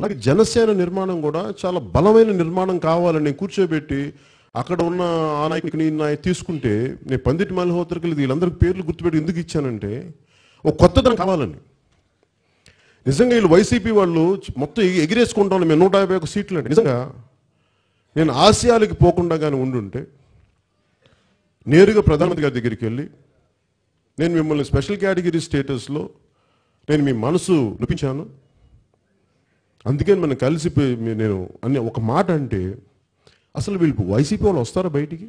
అలాగే జనసేన నిర్మాణం కూడా చాలా బలమైన నిర్మాణం కావాలని కూర్చోబెట్టి అక్కడ ఉన్న ఆ నాయకుడిని ఈ నాయ తీసుకుంటే నేను పందిటి మల్హోత్రకి వీళ్ళందరికీ పేర్లు గుర్తుపెట్టి ఎందుకు ఇచ్చానంటే ఒక కొత్తదనం కావాలని నిజంగా వీళ్ళు వైసీపీ వాళ్ళు మొత్తం ఎగి- ఎగిరేసుకుంటాం మేము నూట యాభై ఒక సీట్లు అంటే నిజంగా నేను ఆసియాలకి పోకుండా కానీ ఉండుంటే నేరుగా ప్రధానమంత్రి గారి దగ్గరికి వెళ్ళి నేను మిమ్మల్ని స్పెషల్ కేటగిరీ స్టేటస్లో నేను మీ మనసు నొప్పించాను అందుకని మనం కలిసి పోయి మీ- నేను అన్ని ఒక మాట అంటే అసలు వీళ్ళు వైసీపీ వాళ్ళు వస్తారా బయటికి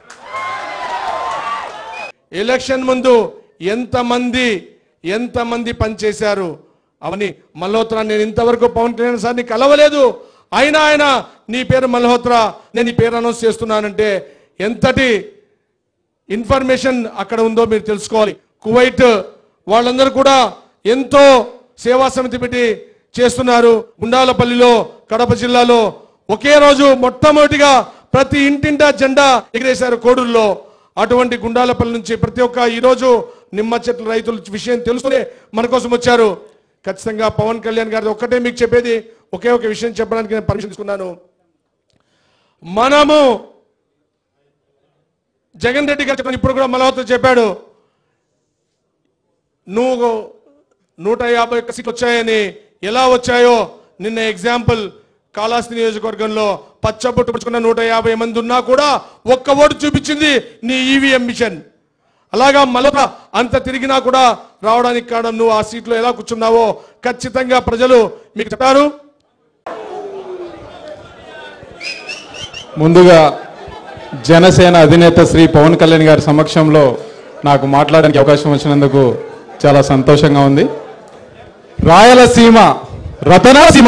ఎలక్షన్ ముందు ఎంతమంది ఎంతమంది పనిచేశారు అవని మల్హోత్రా నేను ఇంతవరకు పవన్ కళ్యాణ్ సార్ని కలవలేదు అయినా ఆయన నీ పేరు మల్హోత్రా నేను నీ పేరు అనౌన్స్ చేస్తున్నానంటే ఎంతటి ఇన్ఫర్మేషన్ అక్కడ ఉందో మీరు తెలుసుకోవాలి కువైట్ వాళ్ళందరూ కూడా ఎంతో సేవా సమితి పెట్టి చేస్తున్నారు గుండాలపల్లిలో కడప జిల్లాలో ఒకే రోజు మొట్టమొదటిగా ప్రతి ఇంటింటా జెండా ఎగిరేశారు కోడూరులో అటువంటి గుండాలపల్లి నుంచి ప్రతి ఒక్క ఈ రోజు నిమ్మ చెట్ల రైతుల విషయం తెలుసుకునే మన కోసం వచ్చారు ఖచ్చితంగా పవన్ కళ్యాణ్ గారి ఒక్కటే మీకు చెప్పేది ఒకే ఒక విషయం చెప్పడానికి నేను పర్మిషన్ తీసుకున్నాను మనము జగన్ రెడ్డి గారు చెప్పిన ఇప్పుడు కూడా మలవతో చెప్పాడు నువ్వు నూట యాభై ఒక్క సీట్లు వచ్చాయని ఎలా వచ్చాయో నిన్న ఎగ్జాంపుల్ కాళాస్తి నియోజకవర్గంలో పచ్చబొట్టు పుచ్చుకున్న నూట యాభై మంది ఉన్నా కూడా ఒక్క ఓటు చూపించింది నీ ఈవీఎం మిషన్ అలాగా మలత అంత తిరిగినా కూడా రావడానికి కారణం నువ్వు ఆ సీట్లో ఎలా కూర్చున్నావో ఖచ్చితంగా ప్రజలు మీకు చెప్పారు ముందుగా జనసేన అధినేత శ్రీ పవన్ కళ్యాణ్ గారి సమక్షంలో నాకు మాట్లాడడానికి అవకాశం వచ్చినందుకు చాలా సంతోషంగా ఉంది రాయలసీమ రతనాసీమ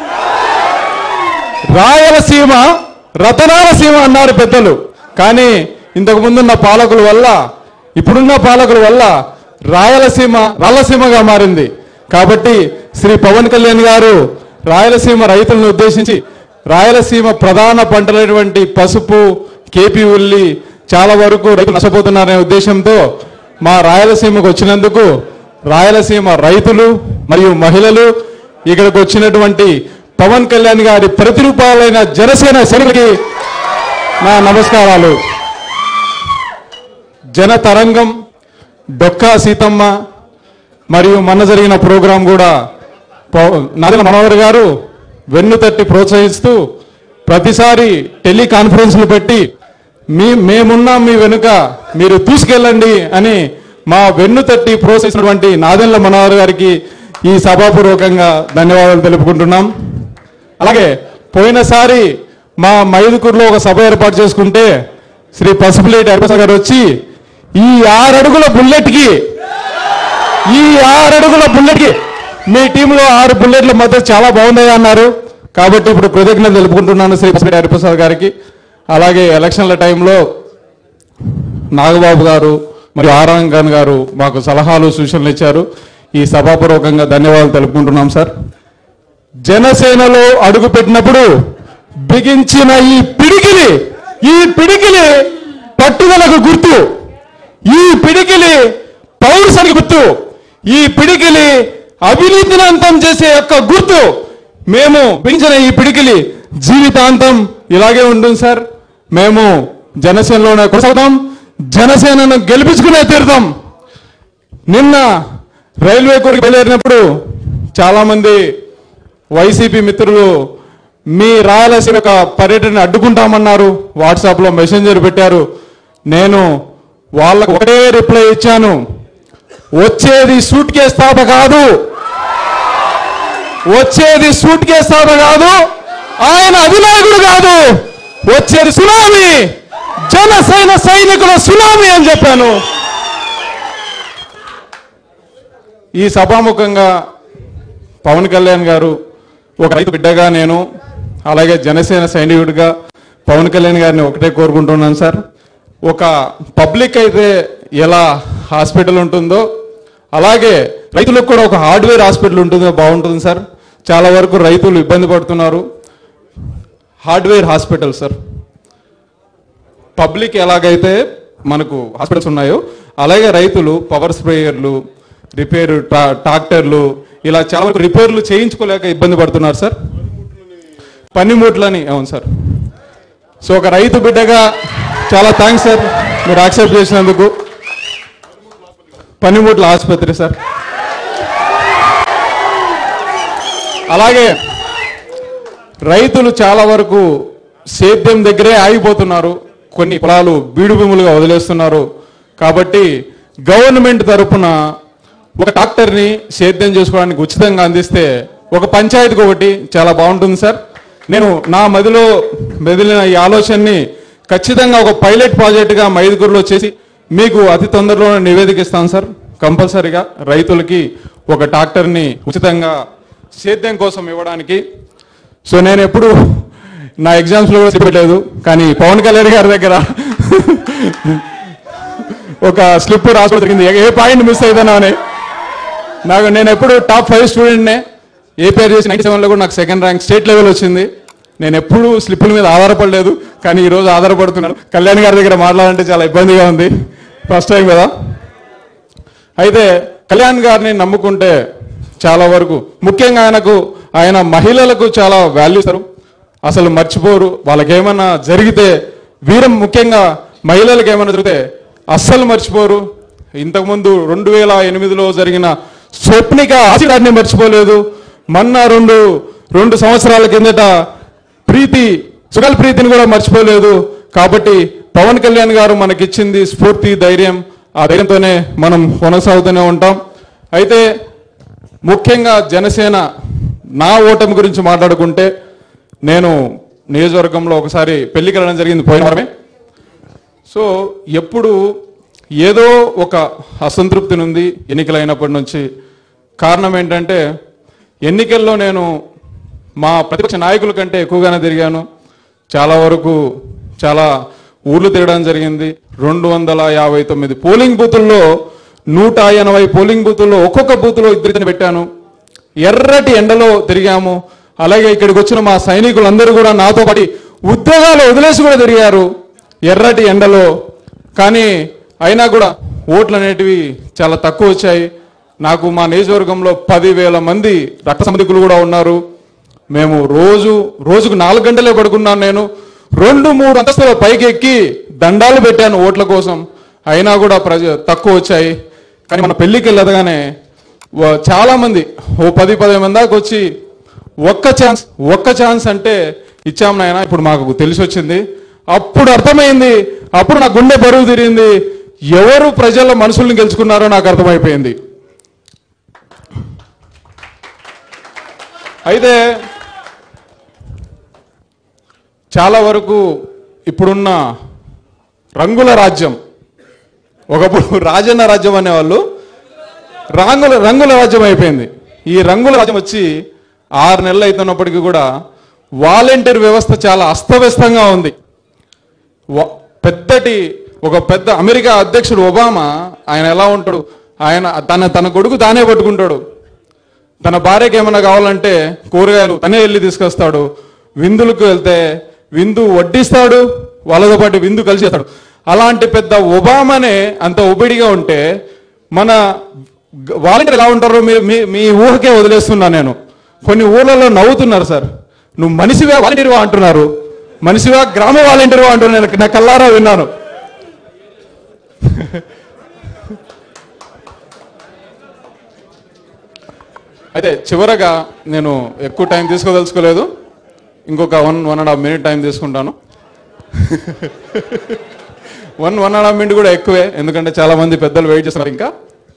రాయలసీమ రతనాల సీమ అన్నారు పెద్దలు కానీ ఇంతకు ముందున్న పాలకుల వల్ల ఇప్పుడున్న పాలకుల వల్ల రాయలసీమ రాయలసీమగా మారింది కాబట్టి శ్రీ పవన్ కళ్యాణ్ గారు రాయలసీమ రైతులను ఉద్దేశించి రాయలసీమ ప్రధాన పంటలైనటువంటి పసుపు కేపీ ఉల్లి చాలా వరకు రైతులు నష్టపోతున్నారనే ఉద్దేశంతో మా రాయలసీమకు వచ్చినందుకు రాయలసీమ రైతులు మరియు మహిళలు ఇక్కడికి వచ్చినటువంటి పవన్ కళ్యాణ్ గారి ప్రతిరూపాలైన జనసేన సైనికులకి నా నమస్కారాలు జన తరంగం డొక్కా సీతమ్మ మరియు మొన్న జరిగిన ప్రోగ్రాం కూడా పవ- నాదెల మనోహర్ గారు వెన్ను తట్టి ప్రోత్సహిస్తూ ప్రతిసారి టెలికాన్ఫరెన్స్లు పెట్టి మీ మేమున్నాం మీ వెనుక మీరు తీసుకెళ్ళండి అని మా వెన్ను తట్టి ప్రోత్సహించినటువంటి నాదెండ్ల మనోహర్ గారికి ఈ సభాపూర్వకంగా ధన్యవాదాలు తెలుపుకుంటున్నాం అలాగే పోయినసారి మా మైదుకూరులో ఒక సభ ఏర్పాటు చేసుకుంటే శ్రీ పసుపులేటి హరిప్రసాద్ గారు వచ్చి ఈ ఆరడుగుల బుల్లెట్కి ఈ ఆరడుగుల బుల్లెట్కి మీ టీంలో ఆరు బుల్లెట్ల మధ్య చాలా బాగున్నాయి అన్నారు కాబట్టి ఇప్పుడు కృతజ్ఞతలు తెలుపుకుంటున్నాను శ్రీ పసుపులేటి హరిప్రసాద్ గారికి అలాగే ఎలక్షన్ల టైంలో నాగబాబు గారు మరియు ఆరాం ఖాన్ గారు మాకు సలహాలు సూచనలు ఇచ్చారు ఈ సభాపూర్వకంగా ధన్యవాదాలు తెలుపుకుంటున్నాం సార్ జనసేనలో అడుగు పెట్టినప్పుడు బిగించిన ఈ పిడికిలి ఈ పిడికిలి పట్టుదలకు గుర్తు ఈ పిడికిలి పౌరుషానికి గుర్తు ఈ పిడికిలి అవినీతిని అంతం చేసే యొక్క గుర్తు మేము బిగించిన ఈ పిడికిలి జీవితాంతం ఇలాగే ఉంటుంది సార్ మేము జనసేనలోనే కొనసాగుతాం జనసేనను గెలిపించుకునే తీరుతాం నిన్న రైల్వే కోరికి వెళ్ళేరినప్పుడు చాలా మంది వైసీపీ మిత్రులు మీ రాయలసీమ యొక్క పర్యటన అడ్డుకుంటామన్నారు వాట్సాప్లో మెసెంజర్ పెట్టారు నేను వాళ్ళకు ఒకటే రిప్లై ఇచ్చాను వచ్చేది సూట్ కేస్ తాప కాదు వచ్చేది సూట్ కేస్ తాప కాదు ఆయన అధినాయకుడు కాదు వచ్చేది సునామీ జనసేన సైనికుల సునామీ అని చెప్పాను ఈ సభాముఖంగా పవన్ కళ్యాణ్ గారు ఒక రైతు బిడ్డగా నేను అలాగే జనసేన సైనికుడిగా పవన్ కళ్యాణ్ గారిని ఒకటే కోరుకుంటున్నాను సార్ ఒక పబ్లిక్ అయితే ఎలా హాస్పిటల్ ఉంటుందో అలాగే రైతులకు కూడా ఒక హార్డ్వేర్ హాస్పిటల్ ఉంటుందో బాగుంటుంది సార్ చాలా వరకు రైతులు ఇబ్బంది పడుతున్నారు హార్డ్వేర్ హాస్పిటల్ సార్ పబ్లిక్ ఎలాగైతే మనకు హాస్పిటల్స్ ఉన్నాయో అలాగే రైతులు పవర్ స్ప్రేయర్లు రిపేర్ ట్రాక్టర్లు ఇలా చాలా వరకు రిపేర్లు చేయించుకోలేక ఇబ్బంది పడుతున్నారు సార్ పనిముట్లని అవును సార్ సో ఒక రైతు బిడ్డగా చాలా థ్యాంక్స్ సార్ మీరు యాక్సెప్ట్ చేసినందుకు పనిముట్ల ఆసుపత్రి సార్ అలాగే రైతులు చాలా వరకు సేద్యం దగ్గరే ఆగిపోతున్నారు కొన్ని పొలాలు బీడు భూములుగా వదిలేస్తున్నారు కాబట్టి గవర్నమెంట్ తరపున ఒక ట్రాక్టర్ని సేద్యం చేసుకోవడానికి ఉచితంగా అందిస్తే ఒక పంచాయతీకి ఒకటి చాలా బాగుంటుంది సార్ నేను నా మదిలో మెదిలిన ఈ ఆలోచనని ఖచ్చితంగా ఒక పైలట్ ప్రాజెక్టుగా మైదుగురులో చేసి మీకు అతి తొందరలోనే నివేదిక ఇస్తాను సార్ కంపల్సరీగా రైతులకి ఒక ట్రాక్టర్ని ఉచితంగా సేద్యం కోసం ఇవ్వడానికి సో నేను ఎప్పుడు నా ఎగ్జామ్స్లో కూడా చెప్పలేదు కానీ పవన్ కళ్యాణ్ గారి దగ్గర ఒక స్లిప్ రాసుకో జరిగింది ఏ పాయింట్ మిస్ అయిపోయినా అని నాకు నేను ఎప్పుడు టాప్ ఫైవ్ స్టూడెంట్నే ఏపీఆర్ చేసి నైన్టీ సెవెన్లో కూడా నాకు సెకండ్ ర్యాంక్ స్టేట్ లెవెల్ వచ్చింది నేను ఎప్పుడు స్లిప్పుల మీద ఆధారపడలేదు కానీ ఈరోజు ఆధారపడుతున్నాను కళ్యాణ్ గారి దగ్గర మాట్లాడాలంటే చాలా ఇబ్బందిగా ఉంది ఫస్ట్ టైం కదా అయితే కళ్యాణ్ గారిని నమ్ముకుంటే చాలా వరకు ముఖ్యంగా ఆయనకు ఆయన మహిళలకు చాలా వాల్యూ ఇస్తారు అసలు మర్చిపోరు వాళ్ళకి ఏమన్నా జరిగితే వీరం ముఖ్యంగా మహిళలకు ఏమైనా జరిగితే అస్సలు మర్చిపోరు ఇంతకుముందు రెండు వేల ఎనిమిదిలో జరిగిన స్వప్నిక ఆశీర్వాదాన్ని మర్చిపోలేదు మొన్న రెండు రెండు సంవత్సరాల కిందట ప్రీతి సుగల్ ప్రీతిని కూడా మర్చిపోలేదు కాబట్టి పవన్ కళ్యాణ్ గారు మనకిచ్చింది స్ఫూర్తి ధైర్యం ఆ ధైర్యంతోనే మనం కొనసాగుతూనే ఉంటాం అయితే ముఖ్యంగా జనసేన నా ఓటమి గురించి మాట్లాడుకుంటే నేను నియోజకవర్గంలో ఒకసారి పెళ్లికి వెళ్ళడం జరిగింది పోయిన వారమే సో ఎప్పుడు ఏదో ఒక అసంతృప్తి ఉంది ఎన్నికలైనప్పటి నుంచి కారణం ఏంటంటే ఎన్నికల్లో నేను మా ప్రతిపక్ష నాయకుల కంటే ఎక్కువగానే తిరిగాను చాలా వరకు చాలా ఊర్లు తిరగడం జరిగింది రెండు వందల యాభై తొమ్మిది పోలింగ్ బూతుల్లో నూట ఎనభై పోలింగ్ బూతుల్లో ఒక్కొక్క బూతులో ఇద్దరిని పెట్టాను ఎర్రటి ఎండలో తిరిగాము అలాగే ఇక్కడికి వచ్చిన మా సైనికులందరూ కూడా నాతో పాటు ఉద్యోగాలు వదిలేసి కూడా తిరిగారు ఎర్రటి ఎండలో కానీ అయినా కూడా ఓట్లు అనేటివి చాలా తక్కువ వచ్చాయి నాకు మా నియోజకవర్గంలో పదివేల మంది రక్త సంబంధికులు కూడా ఉన్నారు మేము రోజు రోజుకు నాలుగు గంటలే పడుకున్నాను నేను రెండు మూడు అంతస్తుల పైకి ఎక్కి దండాలు పెట్టాను ఓట్ల కోసం అయినా కూడా ప్రజ తక్కువ వచ్చాయి కానీ మన పెళ్లికి వెళ్ళదగానే వ- చాలా మంది ఓ పది పదిహేను మంది దాకా వచ్చి ఒక్క ఛాన్స్ ఒక్క ఛాన్స్ అంటే ఇచ్చాం నాయన ఇప్పుడు మాకు తెలిసి వచ్చింది అప్పుడు అర్థమైంది అప్పుడు నా గుండె బరువు తిరిగింది ఎవరు ప్రజల మనసుల్ని గెలుచుకున్నారో నాకు అర్థమైపోయింది అయితే చాలా వరకు ఇప్పుడున్న రంగుల రాజ్యం ఒకప్పుడు రాజన్న రాజ్యం అనేవాళ్ళు రంగుల రంగుల రాజ్యం అయిపోయింది ఈ రంగుల రాజ్యం వచ్చి ఆరు నెలలు అవుతున్నప్పటికీ కూడా వాలంటీర్ వ్యవస్థ చాలా అస్తవ్యస్తంగా ఉంది వ- పెద్దటి ఒక పెద్ద అమెరికా అధ్యక్షుడు ఒబామా ఆయన ఎలా ఉంటాడు ఆయన తన తన కొడుకు తానే పట్టుకుంటాడు తన భార్యకి ఏమైనా కావాలంటే కూరగాయలు తనే వెళ్ళి తీసుకొస్తాడు విందులకు వెళ్తే విందు వడ్డిస్తాడు వాళ్ళతో పాటు విందు కలిసి చేస్తాడు అలాంటి పెద్ద ఒబామానే అంత ఒబిడిగా ఉంటే మన వాలంటీర్ ఎలా ఉంటారో మీ మీ- మీ ఊహకే వదిలేస్తున్నా నేను కొన్ని ఊర్లలో నవ్వుతున్నారు సార్ నువ్వు మనిషివే వాలంటీర్వా అంటున్నారు మనిషివా గ్రామ వాలంటీర్వా అంటున్నారు నేను నా కల్లారా విన్నాను అయితే చివరగా నేను ఎక్కువ టైం తీసుకోదలుచుకోలేదు ఇంకొక one one and half minute time తీసుకుంటాను one one and half minute కూడా ఎక్కువే ఎందుకంటే చాలా మంది పెద్దలు వెయిట్ చేస్తున్నారు ఇంకా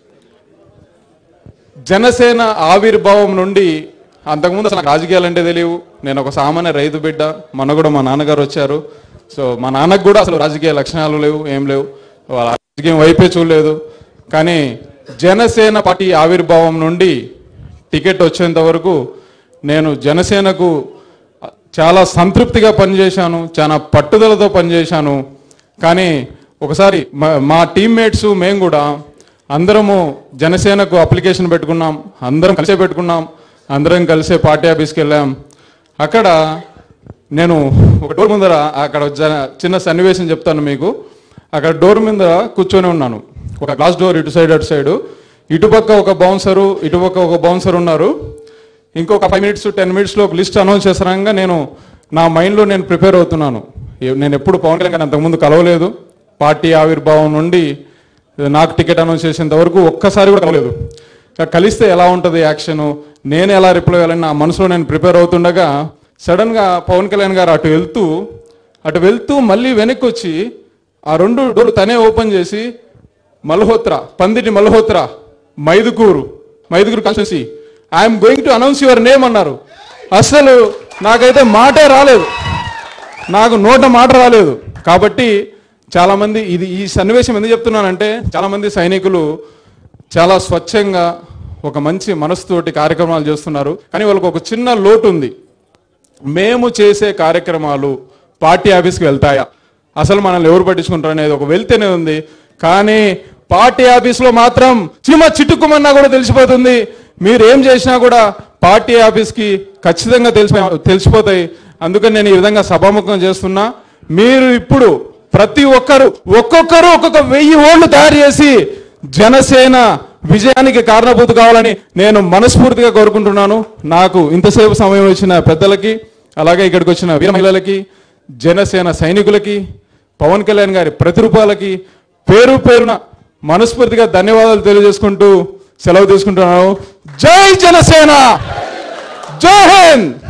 జనసేన ఆవిర్భావం నుండి అంతకుముందు అసలు నాకు రాజకీయాలు అంటే తెలియవు నేను ఒక సామాన్య రైతు బిడ్డ మొన్న కూడా మా నాన్నగారు వచ్చారు సో మా నాన్నకు కూడా అసలు రాజకీయ లక్షణాలు లేవు ఏం లేవు వాళ్ళ రాజకీయం వైపే చూడలేదు కానీ జనసేన పార్టీ ఆవిర్భావం నుండి టికెట్ వచ్చేంత వరకు నేను జనసేనకు చాలా సంతృప్తిగా పనిచేశాను చాలా పట్టుదలతో పనిచేశాను కానీ ఒకసారి మా- మా టీమ్మేట్స్ మేము కూడా అందరము జనసేనకు అప్లికేషన్ పెట్టుకున్నాం అందరం కలిసే పెట్టుకున్నాం అందరం కలిసే పార్టీ ఆఫీస్కి వెళ్ళాం అక్కడ నేను ఒక డోర్ ముందర అక్కడ జన- చిన్న సన్నివేశం చెప్తాను మీకు అక్కడ డోర్ ముందర కూర్చొని ఉన్నాను ఒక గ్లాస్ డోర్ ఇటు సైడ్ అటు సైడు ఇటుపక్క ఒక బౌన్సరు ఇటుపక్క ఒక బౌన్సర్ ఉన్నారు ఇంకొక ఫైవ్ మినిట్స్ టెన్ మినిట్స్లో ఒక లిస్ట్ అనౌన్స్ చేస్తారంగా నేను నా మైండ్లో నేను ప్రిపేర్ అవుతున్నాను ఏ- నేను ఎప్పుడు పవన్ కళ్యాణ్ గారిని అంతకుముందు కలవలేదు పార్టీ ఆవిర్భావం నుండి నాకు టికెట్ అనౌన్స్ చేసేంత వరకు ఒక్కసారి కూడా కలవలేదు ఇక కలిస్తే ఎలా ఉంటుంది యాక్షన్ నేను ఎలా రిప్లై అవ్వాలని నా మనసులో నేను ప్రిపేర్ అవుతుండగా సడన్గా పవన్ కళ్యాణ్ గారు అటు వెళ్తూ అటు వెళ్తూ మళ్ళీ వెనక్కి వచ్చి ఆ రెండు డోర్లు తనే ఓపెన్ చేసి మల్హోత్రా పందిటి Malhotra Maidukuru Maidukuru constituency I'm going to announce your name అన్నారు అసలు నాకైతే మాటే రాలేదు నాకు నోట మాట రాలేదు కాబట్టి చాలా మంది ఇది ఈ సన్నివేశం ఎందుకు చెప్తున్నానంటే చాలా మంది సైనికులు చాలా స్వచ్ఛంగా ఒక మంచి మనసుతోటి కార్యక్రమాలు చేస్తున్నారు కానీ వాళ్ళకి ఒక చిన్న లోటు ఉంది మేము చేసే కార్యక్రమాలు పార్టీ ఆఫీస్కి వెళ్తాయా అసలు మనల్ని ఎవరు పట్టించుకుంటారు అనేది ఒక వెళ్తేనే ఉంది కానీ పార్టీ ఆఫీస్లో మాత్రం చీమ చిట్టుకుమన్నా కూడా తెలిసిపోతుంది మీరు ఏం చేసినా కూడా పార్టీ ఆఫీస్కి ఖచ్చితంగా తెలిసి తెలిసిపోతాయి అందుకని నేను ఈ విధంగా సభాముఖం చేస్తున్నా మీరు ఇప్పుడు ప్రతి ఒక్కరు ఒక్కొక్కరు ఒక్కొక్క వెయ్యి ఓట్లు తయారు చేసి జనసేన విజయానికి కారణభూత కావాలని నేను మనస్ఫూర్తిగా కోరుకుంటున్నాను నాకు ఇంతసేపు సమయం ఇచ్చిన పెద్దలకి అలాగే ఇక్కడికి వచ్చిన వీర మహిళలకి జనసేన సైనికులకి పవన్ కళ్యాణ్ గారి ప్రతిరూపాలకి పేరు పేరున మనస్ఫూర్తిగా ధన్యవాదాలు తెలియజేసుకుంటూ సెలవు తీసుకుంటున్నాను జై జనసేన జై హింద్